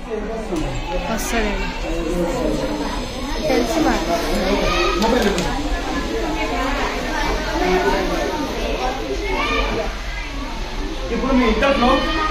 వస్తుందండి తెలుసు మాకు మొబైల్ ఇవ్వండి. ఇప్పుడు మీ ఇద్దరిలో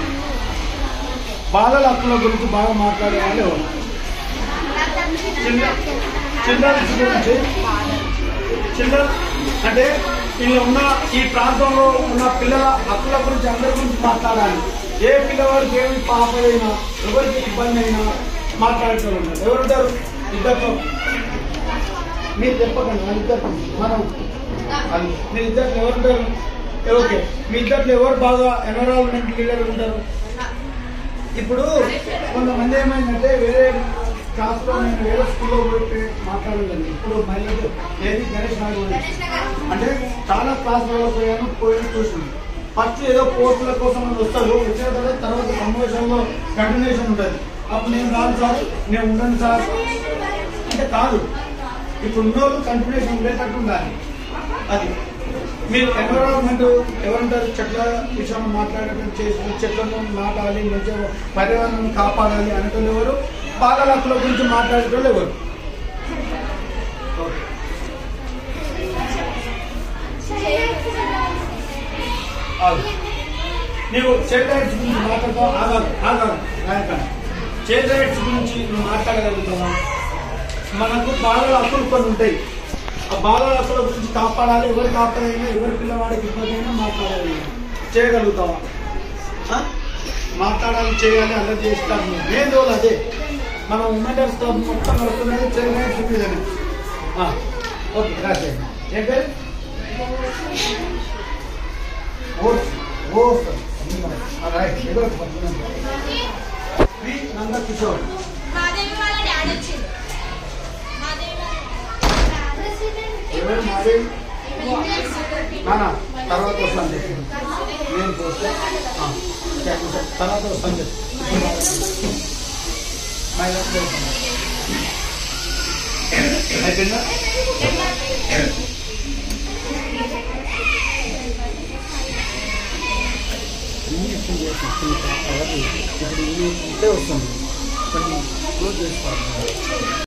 బాలల హక్కుల గురించి బాగా మాట్లాడే వాళ్ళు ఎవరు? చిల్డ్ర చిల్డ్రన్స్ గురించి చిల్డ్రన్ అంటే ఇలా ఉన్న ఈ ప్రాంతంలో ఉన్న పిల్లల హక్కుల గురించి అందరి గురించి మాట్లాడాలి ఏ పిల్లవాడికి ఏమి పాపైనా ఎవరికి ఇబ్బంది అయినా మాట్లాడేటోళ్ళు ఉన్నారు ఎవరుంటారు ఇద్దరు మీరు చెప్పకండి మన ఇద్దరు మనం అది మీ ఇద్దరు ఎవరుంటారు ఓకే మీ ఇద్దరు ఎవరు బాగా ఎన్విరాన్మెంట్ లీడర్ ఉంటారు ఇప్పుడు కొంతమంది ఏమైందంటే వేరే క్లాస్లో నేను వేరే స్కూల్లో పోయి మాట్లాడలేదు ఇప్పుడు మహిళలు ఏది గణేష్ నాయుడు గురించి. అంటే చాలా క్లాసులలో పోయాను పోయి చూసింది ఫస్ట్ ఏదో పోస్టుల కోసం అని వస్తారు వచ్చిన తర్వాత తర్వాత సమావేశంలో కంటిన్యూషన్ ఉంటుంది అప్పుడు నేను రాను సార్ నేను ఉండను సార్ అంటే కాదు ఇప్పుడు ఉన్న వాళ్ళు కంటిన్యూషన్ ఉండేటట్టు ఉండాలి అది మీరు ఎన్విరాన్మెంట్ ఎవరంటారు చెట్ల విషయంలో మాట్లాడటం చేసి చెట్లను నాటాలి మంచిగా పర్యావరణం కాపాడాలి అనేటోళ్ళు ఎవరు బాలల హక్కుల గురించి మాట్లాడేటోళ్ళు ఎవరు ఓకే. ఆగు. నీవు చైల్డ్ రైట్స్ గురించి మాట్లాడతావు ఆగాదు ఆగాదు రాయకండి చైల్డ్ రైట్స్ గురించి నువ్వు మాట్లాడగలుగుతావా మనకు బాలల హక్కులు కొన్ని ఉంటాయి ఆ బాలల హక్కుల గురించి కాపాడాలి ఎవరు కాపాడైనా ఎవరి పిల్లవాడికి ఇబ్బంది అయినా మాట్లాడాలి చేయగలుగుతావా ఆ? మాట్లాడాలి చేయాలి అలా చేస్తాను మెయిన్ రోల్ అదే మన ఉమెన్స్ క్లబ్ మొత్తం నడుస్తున్నది చైల్డ్ రైట్స్ మీదనే ఆ, ఓకే రాసేయండి ఏం పేరు ఓట్స్ ఓట్స్ రైట్ ఎవరు శ్రీ నంద కిషోర్ మాదేవి వాళ్ళ డాడీ వచ్చింది మాదేవి వాళ్ళ ఎవరు మాది నానా తర్వాత వస్తాను చెప్పి నేను పోతే ఆ, థాంక్యూ సార్. తర్వాత వస్తాను చెప్పి మై లైఫ్ అయిపోయిందా ఇప్పుడు ఇదే వస్తుంది కొన్ని క్లోజ్ చేసుకోవాలి